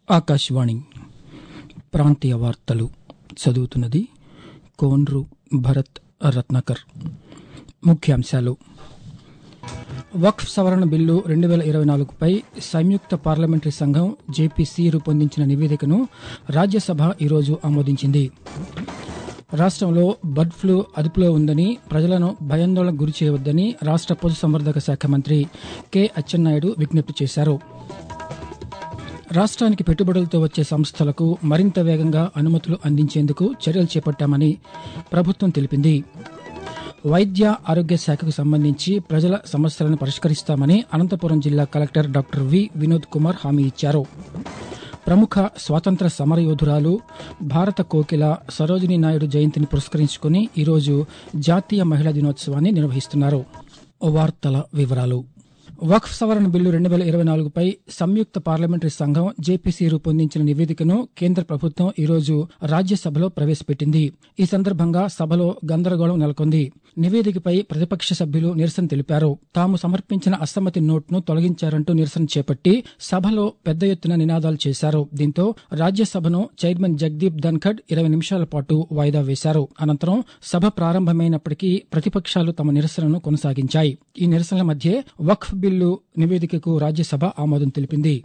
ఆకాశవాణి ప్రాంతీయ వార్తలు చదువుతున్నది కోన్రు భరత్ రత్నాకర్ ముఖ్యాంశాలు వక్ఫ్ సవరణ బిల్లు రెండు వేల ఇరవై నాలుగుపై సంయుక్త పార్లమెంటరీ సంఘం జేపీసీ రూపొందించిన నివేదికను రాజ్యసభ ఈరోజు ఆమోదించింది రాష్ట్రంలో బర్డ్ ఫ్లూ అదుపులో ఉందని ప్రజలను భయాందోళనకు గురి చేయవద్దని రాష్ట్ర పశుసంవర్ధక శాఖ మంత్రి కె అచ్చెన్నాయుడు విజ్ఞప్తి చేశారు రాష్ట్రానికి పెట్టుబడులతో వచ్చే సంస్థలకు మరింత వేగంగా అనుమతులు అందించేందుకు చర్యలు చేపట్టామని ప్రభుత్వం తెలిపింది వైద్య ఆరోగ్య శాఖకు సంబంధించి ప్రజల సమస్యలను పరిష్కరిస్తామని అనంతపురం జిల్లా collector doctor V Vinod Kumar హామీ ఇచ్చారు ప్రముఖ స్వాతంత్ర సమరయోధురాలు భారత కోకిల సరోజినీ నాయుడు జయంతిని పురస్కరించుకుని ఈరోజు జాతీయ మహిళా దినోత్సవాన్ని నిర్వహిస్తున్నారు వార్తల వివరాలు వక్ఫ్ సవరణ బిల్లు రెండు వేల ఇరవై నాలుగుపై సంయుక్త పార్లమెంటరీ సంఘం జేపీసీ రూపొందించిన నివేదికను కేంద్ర ప్రభుత్వం ఈరోజు రాజ్యసభలో ప్రవేశపెట్టింది ఈ సందర్భంగా సభలో గందరగోళం నెలకొంది నివేదికపై ప్రతిపక్ష సభ్యులు నిరసన తెలిపారు తాము సమర్పించిన అసమ్మతి నోట్ను తొలగించారంటూ నిరసన చేపట్టి సభలో పెద్ద ఎత్తున నినాదాలు చేశారు దీంతో రాజ్యసభను చైర్మన్ జగదీప్ ధన్ఖడ్ ఇరవై నిమిషాల పాటు వాయిదా వేశారు అనంతరం సభ ప్రారంభమైనప్పటికీ ప్రతిపక్షాలు తమ నిరసనను కొనసాగించాయి ఈ నిరసనల మధ్య వక్ఫ్ బిల్లు నివేదికకు రాజ్యసభ ఆమోదం తెలిపింది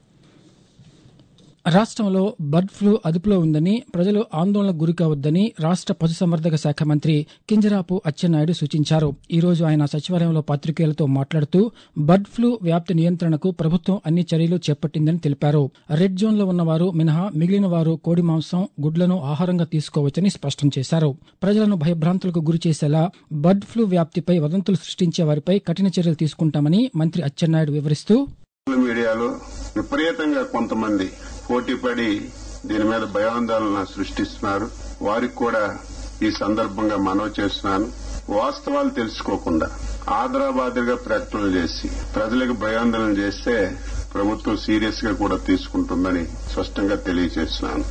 రాష్ట్రంలో బర్డ్ ఫ్లూ అదుపులో ఉందని ప్రజలు ఆందోళనకు గురికావద్దని రాష్ట్ర పశుసంవర్ధక శాఖ మంత్రి కింజరాపు అచ్చెన్నాయుడు సూచించారు ఈ రోజు ఆయన సచివాలయంలో పాతికేయులతో మాట్లాడుతూ బర్డ్ ఫ్లూ వ్యాప్తి నియంత్రణకు ప్రభుత్వం అన్ని చర్యలు చేపట్టిందని తెలిపారు రెడ్ జోన్లో ఉన్నవారు మినహా మిగిలిన వారు కోడి మాంసం గుడ్లను ఆహారంగా తీసుకోవచ్చని స్పష్టం చేశారు ప్రజలను భయభ్రాంతులకు గురి చేసేలా బర్డ్ ఫ్లూ వ్యాప్తిపై వదంతులు సృష్టించే వారిపై కఠిన చర్యలు తీసుకుంటామని మంత్రి అచ్చెన్నాయుడు వివరిస్తూ సోషల్ మీడియాలో విపరీతంగా కొంతమంది పోటీపడి దీని మీద భయాందోళన సృష్టిస్తున్నారు వారికి కూడా ఈ సందర్భంగా మనవి చేస్తున్నాను వాస్తవాలు తెలుసుకోకుండా ఆదరాబాదుగా ప్రకటనలు చేసి ప్రజలకు భయాందోళన చేస్తే ప్రభుత్వం సీరియస్ గా కూడా తీసుకుంటుందని స్పష్టంగా తెలియజేస్తున్నాను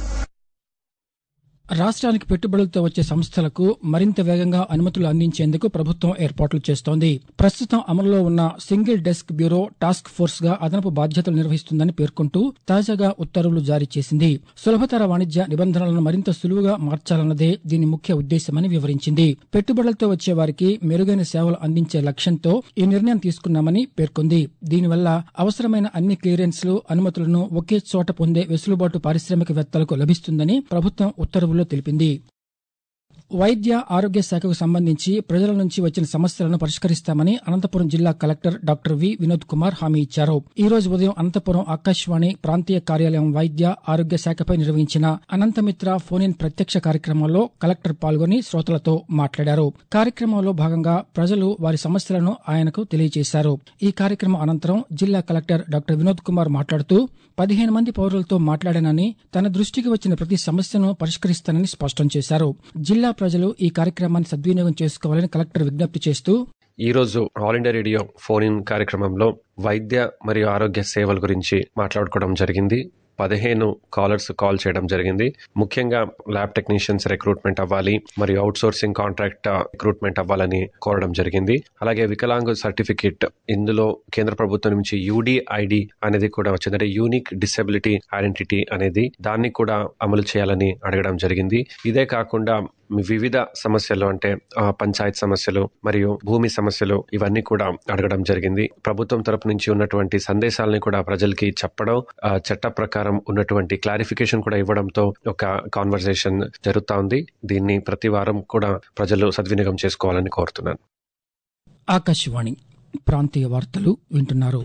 రాష్ట్రానికి పెట్టుబడులతో వచ్చే సంస్థలకు మరింత వేగంగా అనుమతులు అందించేందుకు ప్రభుత్వం ఏర్పాట్లు చేస్తోంది ప్రస్తుతం అమలులో ఉన్న single desk bureau task force గా అదనపు బాధ్యతలు నిర్వహిస్తుందని పేర్కొంటూ తాజాగా ఉత్తర్వులు జారీ చేసింది సులభతర వాణిజ్య నిబంధనలను మరింత సులువుగా మార్చాలన్నదే దీని ముఖ్య ఉద్దేశమని వివరించింది పెట్టుబడులతో వచ్చే వారికి మెరుగైన సేవలు అందించే లక్ష్యంతో ఈ నిర్ణయం తీసుకున్నామని పేర్కొంది దీనివల్ల అవసరమైన అన్ని క్లియరెన్స్లు అనుమతులను ఒకే చోట పొందే వెసులుబాటు పారిశ్రామికవేత్తలకు లభిస్తుందని ప్రభుత్వం ఉత్తర్వుల్లో తెలిపింది వైద్య ఆరోగ్య శాఖకు సంబంధించి ప్రజల నుంచి వచ్చిన సమస్యలను పరిష్కరిస్తామని అనంతపురం జిల్లా collector doctor V Vinod Kumar హామీ ఇచ్చారు ఈ రోజు ఉదయం అనంతపురం ఆకాశవాణి ప్రాంతీయ కార్యాలయం వైద్య ఆరోగ్య శాఖపై నిర్వహించిన అనంతమిత్ర ఫోన్ ఇన్ ప్రత్యక్ష కార్యక్రమంలో కలెక్టర్ పాల్గొని శ్రోతలతో మాట్లాడారు కార్యక్రమంలో భాగంగా ప్రజలు వారి సమస్యలను ఆయనకు తెలియజేశారు ఈ కార్యక్రమం అనంతరం జిల్లా కలెక్టర్ డాక్టర్ వినోద్ కుమార్ మాట్లాడుతూ పదిహేను మంది పౌరులతో మాట్లాడానని తన దృష్టికి వచ్చిన ప్రతి సమస్యను పరిష్కరిస్తానని స్పష్టం చేశారు జిల్లా ప్రజలు ఈ కార్యక్రమాన్ని సద్వినియోగం చేసుకోవాలని కలెక్టర్ విజ్ఞప్తి చేస్తూ ఈ రోజు all India radio phone in కార్యక్రమంలో వైద్య మరియు ఆరోగ్య సేవల గురించి మాట్లాడుకోవడం జరిగింది పదిహేను కాలర్స్ కాల్ చేయడం జరిగింది ముఖ్యంగా ల్యాబ్ టెక్నీషియన్స్ రిక్రూట్మెంట్ అవ్వాలి మరియు అవుట్ సోర్సింగ్ కాంట్రాక్ట్ రిక్రూట్మెంట్ అవ్వాలని కోరడం జరిగింది అలాగే వికలాంగ్ సర్టిఫికేట్ ఇందులో కేంద్ర ప్రభుత్వం నుంచి యూడిఐడి అనేది కూడా వచ్చింది అంటే యూనిక్ డిసెబిలిటీ ఐడెంటిటీ అనేది దాన్ని కూడా అమలు చేయాలని అడగడం జరిగింది ఇదే కాకుండా వివిధ సమస్యలు అంటే పంచాయత్ సమస్యలు మరియు భూమి సమస్యలు ఇవన్నీ కూడా అడగడం జరిగింది ప్రభుత్వం తరపు నుంచి ఉన్నటువంటి సందేశాలని కూడా ప్రజలకి చెప్పడం చట్ట ప్రకారం ఉన్నటువంటి క్లారిఫికేషన్ కూడా ఇవ్వడంతో ఒక కాన్వర్సేషన్ జరుగుతా ఉంది దీన్ని ప్రతి వారం కూడా ప్రజలు సద్వినియోగం చేసుకోవాలని కోరుతున్నాను ఆకాశవాణి ప్రాంతీయ వార్తలు వింటున్నారు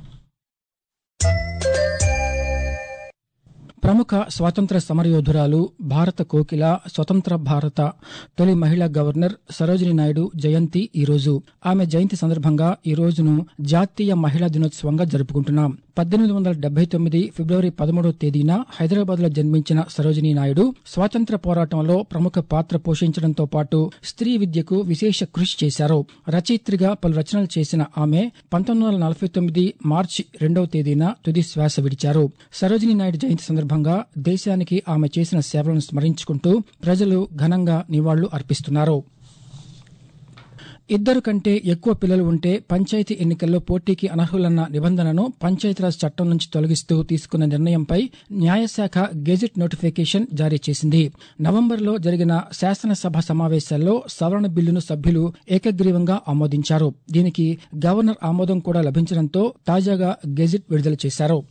ప్రముఖ స్వాతంత్ర సమరయోధురాలు భారత కోకిల స్వతంత్ర భారత తొలి మహిళా గవర్నర్ సరోజిని నాయుడు జయంతి ఈ రోజు ఆమె జయంతి సందర్భంగా ఈ రోజును జాతీయ మహిళా దినోత్సవంగా జరుపుకుంటున్నాం పద్దెనిమిది వందల డెబ్బై తొమ్మిది ఫిబ్రవరి పదమూడవ తేదీన హైదరాబాద్ లో జన్మించిన సరోజినీ నాయుడు స్వాతంత్ర పోరాటంలో ప్రముఖ పాత్ర పోషించడంతో పాటు స్త్రీ విద్యకు విశేష కృషి చేశారు రచయిత్రిగా పలు రచనలు చేసిన ఆమె పంతొమ్మిది వందల నలభై తొమ్మిది మార్చి రెండవ తేదీన తుది శ్వాస విడిచారు సరోజినీ నాయుడు జయంతి సందర్భంగా దేశానికి ఆమె చేసిన సేవలను స్మరించుకుంటూ ప్రజలు ఘనంగా నివాళులు అర్పిస్తున్నారు ఇద్దరు కంటే ఎక్కువ పిల్లలు ఉంటే పంచాయతీ ఎన్నికల్లో పోటీకి అనర్హులన్న నిబంధనను పంచాయతీరాజ్ చట్టం నుంచి తొలగిస్తూ తీసుకున్న నిర్ణయంపై న్యాయశాఖ గెజిట్ నోటిఫికేషన్ జారీ చేసింది నవంబర్లో జరిగిన శాసనసభ సమావేశాల్లో సవరణ బిల్లును సభ్యులు ఏకగ్రీవంగా ఆమోదించారు దీనికి గవర్నర్ ఆమోదం కూడా లభించడంతో తాజాగా గెజిట్ విడుదల చేశారు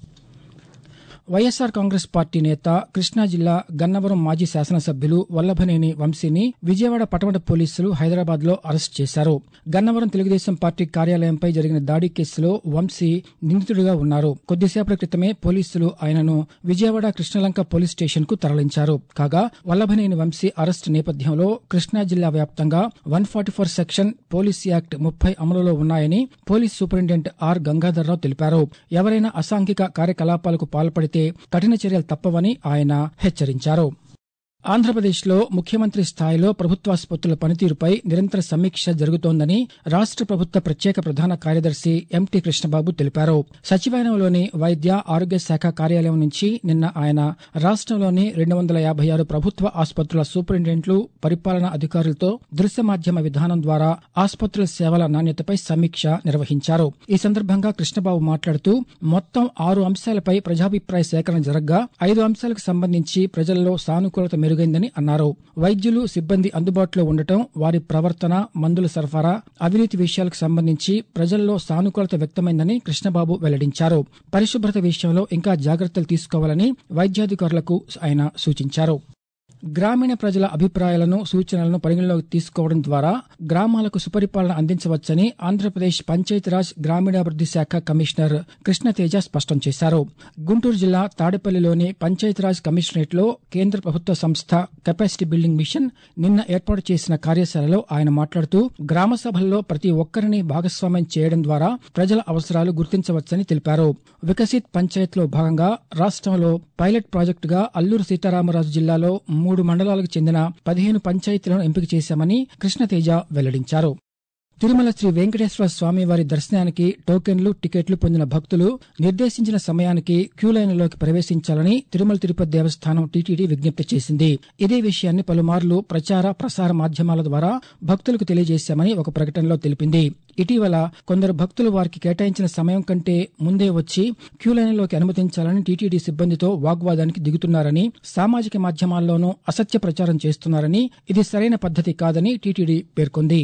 వైఎస్సార్ కాంగ్రెస్ పార్టీ నేత కృష్ణా జిల్లా గన్నవరం మాజీ శాసనసభ్యులు వల్లభనేని వంశీని విజయవాడ పటమట పోలీసులు హైదరాబాద్ లో అరెస్ట్ చేశారు గన్నవరం తెలుగుదేశం పార్టీ కార్యాలయంపై జరిగిన దాడి కేసులో వంశీ నిందితుడిగా ఉన్నారు కొద్దిసేపటి క్రితమే పోలీసులు ఆయనను విజయవాడ కృష్ణలంక పోలీస్ స్టేషన్ కు తరలించారు కాగా వల్లభనేని వంశీ అరెస్ట్ నేపథ్యంలో కృష్ణా జిల్లా వ్యాప్తంగా one forty four section police act ముప్పై అమలులో ఉన్నాయని పోలీస్ సూపరింటెండెంట్ ఆర్ గంగాధర్రావు తెలిపారు ఎవరైనా అసాంఘిక కార్యకలాపాలకు పాల్పడితే కఠిన చర్యలు తప్పవని ఆయన హెచ్చరించారు ఆంధ్రప్రదేశ్లో ముఖ్యమంత్రి స్థాయిలో ప్రభుత్వాసుపత్రుల పనితీరుపై నిరంతర సమీక్ష జరుగుతోందని రాష్ట ప్రభుత్వ ప్రత్యేక ప్రధాన కార్యదర్శి ఎంటీ కృష్ణబాబు తెలిపారు సచివాలయంలోని వైద్య ఆరోగ్య శాఖ కార్యాలయం నుంచి నిన్న ఆయన రాష్టంలోని రెండు వందల యాభై ఆరు ప్రభుత్వ ఆసుపత్రుల సూపరింటెండెంట్లు పరిపాలనా అధికారులతో దృశ్య మాధ్యమ విధానం ద్వారా ఆసుపత్రుల సేవల నాణ్యతపై సమీక్ష నిర్వహించారు ఈ సందర్భంగా కృష్ణబాబు మాట్లాడుతూ మొత్తం ఆరు అంశాలపై ప్రజాభిప్రాయ సేకరణ జరగ్గా ఐదు అంశాలకు సంబంధించి ప్రజల్లో సానుకూలత మెరుగైందని అన్నారు వైద్యులు సిబ్బంది అందుబాటులో ఉండటం వారి ప్రవర్తన మందుల సరఫరా అవినీతి విషయాలకు సంబంధించి ప్రజల్లో సానుకూలత వ్యక్తమైందని కృష్ణబాబు వెల్లడించారు పరిశుభ్రత విషయంలో ఇంకా జాగ్రత్తలు తీసుకోవాలని వైద్యాధికారులకు ఆయన సూచించారు గ్రామీణ ప్రజల అభిప్రాయాలను సూచనలను పరిగణలోకి తీసుకోవడం ద్వారా గ్రామాలకు సుపరిపాలన అందించవచ్చని ఆంధ్రప్రదేశ్ పంచాయతీరాజ్ గ్రామీణాభివృద్ది శాఖ కమిషనర్ కృష్ణతేజ స్పష్టం చేశారు గుంటూరు జిల్లా తాడేపల్లిలోని పంచాయతీరాజ్ కమిషనరేట్లో కేంద్ర ప్రభుత్వ సంస్థ కెపాసిటీ బిల్డింగ్ మిషన్ నిన్న ఏర్పాటు చేసిన కార్యశాలలో ఆయన మాట్లాడుతూ గ్రామ సభల్లో ప్రతి ఒక్కరిని భాగస్వామ్యం చేయడం ద్వారా ప్రజల అవసరాలు గుర్తించవచ్చని తెలిపారు వికసిత్ పంచాయత్లో భాగంగా రాష్ట్రంలో పైలట్ ప్రాజెక్టుగా అల్లూరు సీతారామరాజు జిల్లాలో మూడు మండలాలకు చెందిన పదిహేను పంచాయతీలను ఎంపిక చేశామని కృష్ణతేజ వెల్లడించారు తిరుమల శ్రీ వెంకటేశ్వర స్వామి వారి దర్శనానికి టోకెన్లు టికెట్లు పొందిన భక్తులు నిర్దేశించిన సమయానికి క్యూ లైన్లోకి ప్రవేశించాలని తిరుమల తిరుపతి దేవస్థానం టీటీడీ విజ్ఞప్తి చేసింది ఇదే విషయాన్ని పలుమార్లు ప్రచార ప్రసార మాధ్యమాల ద్వారా భక్తులకు తెలియజేశామని ఒక ప్రకటనలో తెలిపింది ఇటీవల కొందరు భక్తులు వారికి కేటాయించిన సమయం కంటే ముందే వచ్చి క్యూ లైన్లోకి అనుమతించాలని టీటీడీ సిబ్బందితో వాగ్వాదానికి దిగుతున్నారని సామాజిక మాధ్యమాల్లోనూ అసత్య ప్రచారం చేస్తున్నారని ఇది సరైన పద్దతి కాదని టీటీడీ పేర్కొంది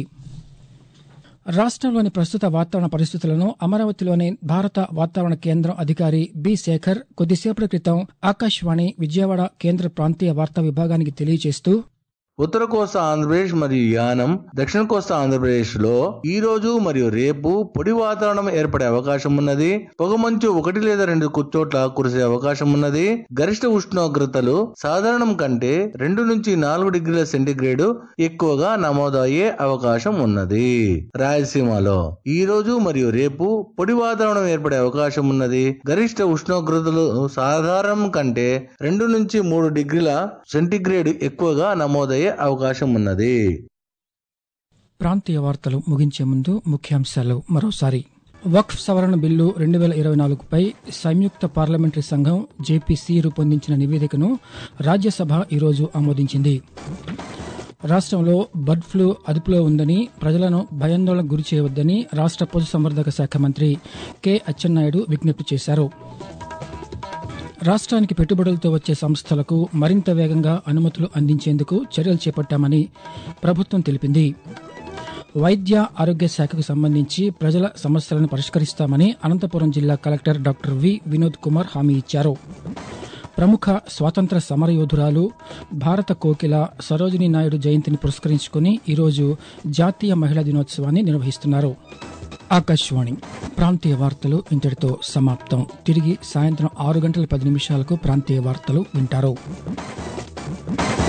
రాష్ట్రంలోని ప్రస్తుత వాతావరణ పరిస్థితులను అమరావతిలోని భారత వాతావరణ కేంద్రం అధికారి బి శేఖర్ కొద్దిసేపటి క్రితం ఆకాశవాణి విజయవాడ కేంద్ర ప్రాంతీయ వార్తా విభాగానికి తెలియజేస్తూ ఉత్తర కోస్తా ఆంధ్రప్రదేశ్ మరియు యానం దక్షిణ కోస్తా ఆంధ్రప్రదేశ్ లో ఈ రోజు మరియు రేపు పొడి వాతావరణం ఏర్పడే అవకాశం ఉన్నది పొగమంచు ఒకటి లేదా రెండు చోట్ల కురిసే అవకాశం ఉన్నది గరిష్ట ఉష్ణోగ్రతలు సాధారణం కంటే రెండు నుంచి నాలుగు డిగ్రీల సెంటీగ్రేడ్ ఎక్కువగా నమోదయ్యే అవకాశం ఉన్నది రాయలసీమలో ఈ రోజు మరియు రేపు పొడి వాతావరణం ఏర్పడే అవకాశం ఉన్నది గరిష్ట ఉష్ణోగ్రతలు సాధారణం కంటే రెండు నుంచి మూడు డిగ్రీల సెంటీగ్రేడ్ ఎక్కువగా నమోదయ్యే అవకాశం ఉన్నది ప్రాంతీయ వార్తలు ముగించే ముందు ముఖ్యాంశాలు మరోసారి వక్ఫ్ సవరణ బిల్లు రెండు వేల ఇరవై నాలుగుపై సంయుక్త పార్లమెంటరీ సంఘం జేపీసీ రూపొందించిన నివేదికను రాజ్యసభ ఈరోజు ఆమోదించింది రాష్ట్రంలో బర్డ్ ఫ్లూ అదుపులో ఉందని ప్రజలను భయాందోళనకు గురి చేయవద్దని రాష్ట్ర పశుసంవర్ధక శాఖ మంత్రి కె అచ్చెన్నాయుడు విజ్ఞప్తి చేశారు రాష్ట్రానికి పెట్టుబడులతో వచ్చే సంస్థలకు మరింత వేగంగా అనుమతులు అందించేందుకు చర్యలు చేపట్టామని ప్రభుత్వం తెలిపింది వైద్య ఆరోగ్య శాఖకు సంబంధించి ప్రజల సమస్యలను పరిష్కరిస్తామని అనంతపురం జిల్లా collector doctor V Vinod Kumar హామీ ఇచ్చారు ప్రముఖ స్వాతంత్ర సమరయోధురాలు భారత కోకిల సరోజినీ నాయుడు జయంతిని పురస్కరించుకుని ఈరోజు జాతీయ మహిళా దినోత్సవాన్ని నిర్వహిస్తున్నారు ఆకాశవాణి ప్రాంతీయ వార్తలు ఇంతటితో సమాప్తం తిరిగి సాయంత్రం ఆరు గంటల పది నిమిషాలకు ప్రాంతీయ వార్తలు వింటారు